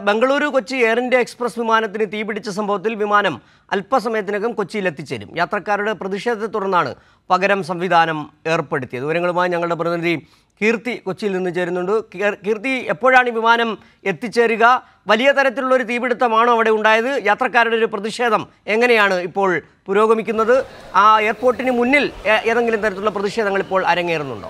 Bengaluru Kochi Air India Express വിമാനത്തിന് തീപിടിച്ച സംഭവത്തിൽ വിമാനം അല്പസമയത്തിനകം കൊച്ചിയിൽ എത്തിച്ചേരും യാത്രക്കാരുടെ പ്രതിഷേധത്തെ തുടർന്നാണ് പകരം സംവിധാനം ഏർപ്പെടുത്തിയത് വിവരങ്ങളുമായി ഞങ്ങളുടെ പ്രതിനിധി കീർത്തി കൊച്ചിയിൽ നിന്ന് ചേരുന്നുണ്ട് കീർ- കീർത്തി എപ്പോഴാണ് ഈ വിമാനം എത്തിച്ചേരുക വലിയ തരത്തിലുള്ള ഒരു തീപിടുത്തമാണോ അവിടെ ഉണ്ടായത് യാത്രക്കാരുടെ ഒരു പ്രതിഷേധം എങ്ങനെയാണ് ഇപ്പോൾ പുരോഗമിക്കുന്നത് ആ എയർപോർട്ടിന് മുന്നിൽ ഏ- ഏതെങ്കിലും തരത്തിലുള്ള പ്രതിഷേധങ്ങൾ ഇപ്പോൾ അരങ്ങേറുന്നുണ്ടോ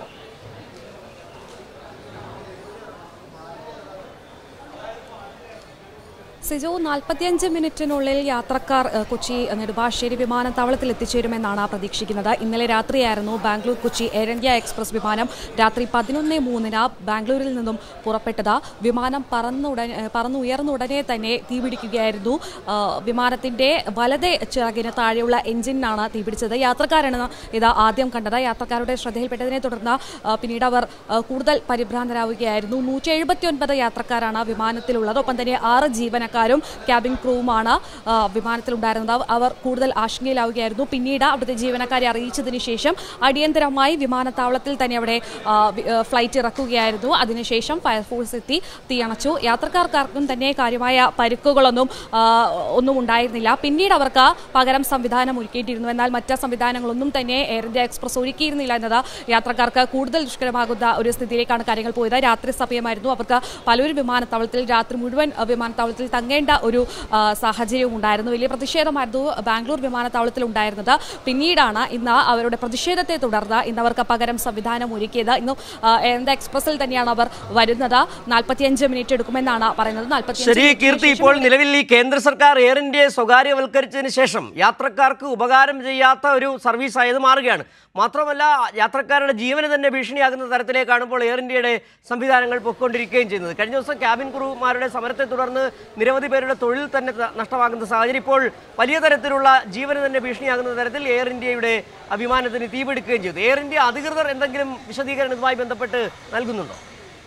സിജു നാൽപ്പത്തിയഞ്ച് മിനിറ്റിനുള്ളിൽ യാത്രക്കാർ ഏഹ്, കൊച്ചി നെടുമ്പാശ്ശേരി വിമാനത്താവളത്തിൽ എത്തിച്ചേരുമെന്നാണ് പ്രതീക്ഷിക്കുന്നത് ഇന്നലെ രാത്രിയായിരുന്നു Bangalore Kochi Air India Express വിമാനം രാത്രി പതിനൊന്ന് മൂന്നിന് ബാംഗ്ലൂരിൽ നിന്നും പുറപ്പെട്ടത് വിമാനം പറന്നുടൻ ഏഹ്, പറന്നുയർന്ന ഉടനെ തന്നെ തീപിടിക്കുകയായിരുന്നു ഏഹ്, വിമാനത്തിന്റെ വലതേ ചിറകിന് താഴെയുള്ള എഞ്ചിനാണ് തീപിടിച്ചത് യാത്രക്കാരാണ് ഇത് ആദ്യം കണ്ടത് യാത്രക്കാരുടെ ശ്രദ്ധയിൽപ്പെട്ടതിനെ തുടർന്ന് ഏഹ്, പിന്നീട് അവർ ഏഹ്, കൂടുതൽ പരിഭ്രാന്തരാവുകയായിരുന്നു നൂറ്റി എഴുപത്തി ഒൻപത് യാത്രക്കാരാണ് വിമാനത്തിലുള്ളത് ഒപ്പം തന്നെ ആറ് ജീവനക്കാരും ക്യാബിൻ ക്രൂവുമാണ് ആ, വിമാനത്തിലുണ്ടായിരുന്നത് അവർ കൂടുതൽ ആശങ്കയിലാവുകയായിരുന്നു പിന്നീട് അവിടുത്തെ ജീവനക്കാരെ അറിയിച്ചതിന് ശേഷം അടിയന്തരമായി വിമാനത്താവളത്തിൽ തന്നെ അവിടെ ആ, വി- ആ, ഫ്ലൈറ്റ് ഇറക്കുകയായിരുന്നു അതിനുശേഷം ഫയർഫോഴ്സ് എത്തി തീയണച്ചു യാത്രക്കാർക്കാർക്കും തന്നെ കാര്യമായ പരിക്കുകളൊന്നും ആ, ഒന്നും ഉണ്ടായിരുന്നില്ല പിന്നീട് അവർക്ക് പകരം സംവിധാനം ഒരുക്കിയിട്ടിരുന്നു എന്നാൽ മറ്റ് സംവിധാനങ്ങളൊന്നും തന്നെ എയർ ഇന്ത്യ എക്സ്പ്രസ് ഒരുക്കിയിരുന്നില്ല എന്നത് യാത്രക്കാർക്ക് കൂടുതൽ ദുഷ്കരമാകുന്ന ഒരു സ്ഥിതിയിലേക്കാണ് കാര്യങ്ങൾ പോയത് രാത്രി സമയമായിരുന്നു അവർക്ക് പലരും വിമാനത്താവളത്തിൽ രാത്രി മുഴുവൻ അഹ്, വിമാനത്താവളത്തിൽ തങ്ങേണ്ട ഒരു ആ, സാഹചര്യവും ഉണ്ടായിരുന്നു വലിയ പ്രതിഷേധമായിരുന്നു ബാംഗ്ലൂർ വിമാനത്താവളത്തിൽ ഉണ്ടായിരുന്നത് പിന്നീടാണ് ഇന്ന് അവരുടെ പ്രതിഷേധത്തെ തുടർന്ന് ഇന്ന് അവർക്ക് പകരം സംവിധാനം ഒരുക്കിയത് ഇന്ന് ആ, എയർ ഇന്ത്യ എക്സ്പ്രസിൽ തന്നെയാണ് അവർ വരുന്നത് നാൽപ്പത്തിയഞ്ച് മിനിറ്റ് എടുക്കുമെന്നാണ് പറയുന്നത് നാൽപ്പത്തിയഞ്ച് ശരി മിനിറ്റിന് കീർത്തി ശേഷം ഇപ്പോൾ നിലവിൽ ഈ കേന്ദ്ര സർക്കാർ എയർ ഇന്ത്യയെ സ്വകാര്യവൽക്കരിച്ചതിന് ശേഷം യാത്രക്കാർക്ക് ഉപകാരം ചെയ്യാത്ത ഒരു സർവീസ് ആയത് മാറുകയാണ് മാത്രമല്ല യാത്രക്കാരുടെ ജീവന് തന്നെ ഭീഷണിയാകുന്ന തരത്തിലേക്കാണ് ഇപ്പോൾ എയർ ഇന്ത്യയുടെ സംവിധാനങ്ങൾ പൊയ്ക്കൊണ്ടിരിക്കുകയും ചെയ്യുന്നത് കഴിഞ്ഞ ദിവസം ക്യാബിൻ ക്രൂമാരുടെ സമരത്തെ തുടർന്ന് നിരവധി പേരുടെ തൊഴിൽ തന്നെ ത- നഷ്ടമാകുന്ന സാഹചര്യം ഇപ്പോൾ വലിയ തരത്തിലുള്ള ജീവന് തന്നെ ഭീഷണിയാകുന്ന തരത്തിൽ എയർ ഇന്ത്യയുടെ ആ വിമാനത്തിന് തീപിടിക്കുകയും ചെയ്തു എയർ ഇന്ത്യ അധികൃതർ എന്തെങ്കിലും വിശദീകരണം ഇതുമായി ബന്ധപ്പെട്ട് നൽകുന്നുണ്ടോ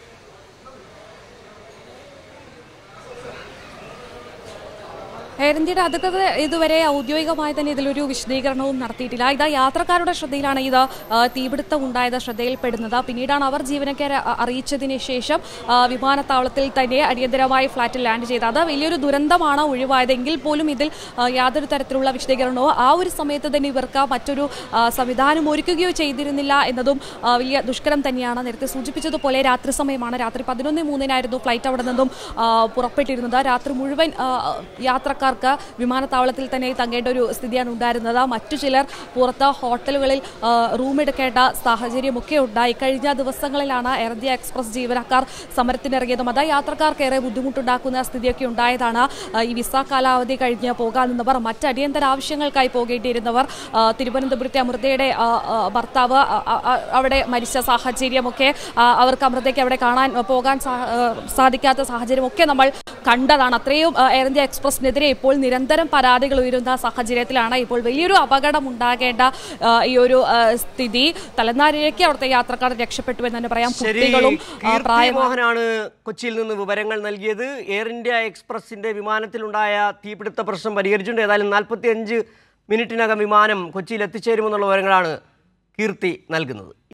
എയർ ഇന്ത്യയുടെ അധികൃതർ ഇതുവരെ ഔദ്യോഗികമായി തന്നെ ഇതിലൊരു വിശദീകരണവും നടത്തിയിട്ടില്ല ഇത് യാത്രക്കാരുടെ ശ്രദ്ധയിലാണ് ഇത് ആ, തീപിടുത്തം ഉണ്ടായത് ശ്രദ്ധയിൽപ്പെടുന്നത് പിന്നീടാണ് അവർ ജീവനക്കാരെ അ- അറിയിച്ചതിന് ശേഷം ആ, വിമാനത്താവളത്തിൽ തന്നെ അടിയന്തരമായി ഫ്ളാറ്റിൽ ലാൻഡ് ചെയ്തത് അത് വലിയൊരു ദുരന്തമാണ് ഒഴിവായത് എങ്കിൽ പോലും ഇതിൽ ആ, യാതൊരു തരത്തിലുള്ള വിശദീകരണമോ ആ ഒരു സമയത്ത് തന്നെ ഇവർക്ക് മറ്റൊരു ആ, സംവിധാനം ഒരുക്കുകയോ ചെയ്തിരുന്നില്ല എന്നതും ആ, വലിയ ദുഷ്കരം തന്നെയാണ് നേരത്തെ സൂചിപ്പിച്ചതുപോലെ രാത്രി സമയമാണ് രാത്രി പതിനൊന്ന് മൂന്നിനായിരുന്നു ഫ്ലൈറ്റ് അവിടെ നിന്നും ആ, പുറപ്പെട്ടിരുന്നത് രാത്രി മുഴുവൻ ആ, യാത്രക്കാർക്ക് വിമാനത്താവളത്തിൽ തന്നെ തങ്ങേണ്ട ഒരു സ്ഥിതിയാണ് ഉണ്ടായിരുന്നത് മറ്റു ചിലർ പുറത്ത് ഹോട്ടലുകളിൽ ആ, റൂം എടുക്കേണ്ട സാഹചര്യമൊക്കെ ഉണ്ടായി കഴിഞ്ഞ ദിവസങ്ങളിലാണ് എയർ ഇന്ത്യ എക്സ്പ്രസ് ജീവനക്കാർ സമരത്തിനിറങ്ങിയതും അത് യാത്രക്കാർക്ക് ഏറെ ബുദ്ധിമുട്ടുണ്ടാക്കുന്ന സ്ഥിതിയൊക്കെ ഉണ്ടായതാണ് ആ, ഈ വിസ കാലാവധി കഴിഞ്ഞ് പോകാനെന്നവർ മറ്റ് അടിയന്തര ആവശ്യങ്ങൾക്കായി പോകേണ്ടിയിരുന്നവർ ആ, തിരുവനന്തപുരത്തെ അമൃതയുടെ ആ, ആ, ഭർത്താവ് ആ, ആ, ആ, അവിടെ മരിച്ച സാഹചര്യമൊക്കെ ആ, അവർക്ക് അമൃതയ്ക്ക് അവിടെ കാണാൻ പോകാൻ സാ- ആ, സാധിക്കാത്ത സാഹചര്യമൊക്കെ നമ്മൾ കണ്ടതാണ് അത്രയും ആ, എയർ ഇന്ത്യ എക്സ്പ്രസിനെതിരെ ഇപ്പോൾ നിരന്തരം പരാതികൾ ഉയരുന്ന സാഹചര്യത്തിലാണ് ഇപ്പോൾ വലിയൊരു അപകടം ഉണ്ടാകേണ്ട ആ, ഈ ഒരു ആ, സ്ഥിതി തലനാരിഴയ്ക്ക് അവിടുത്തെ യാത്രക്കാർ രക്ഷപ്പെട്ടു എന്ന് തന്നെ പറയാം ശരി കുട്ടികളും ആ, കീർത്തി പ്രായമായ മോഹനാണ് കൊച്ചിയിൽ നിന്ന് വിവരങ്ങൾ നൽകിയത് എയർ ഇന്ത്യ എക്സ്പ്രസിന്റെ വിമാനത്തിലുണ്ടായ തീപിടുത്ത പ്രശ്നം പരിഹരിച്ചിട്ടുണ്ട് ഏതായാലും നാൽപ്പത്തി അഞ്ച് മിനിറ്റിനകം വിമാനം കൊച്ചിയിൽ എത്തിച്ചേരുമെന്നുള്ള വിവരങ്ങളാണ് കീർത്തി നൽകുന്നത്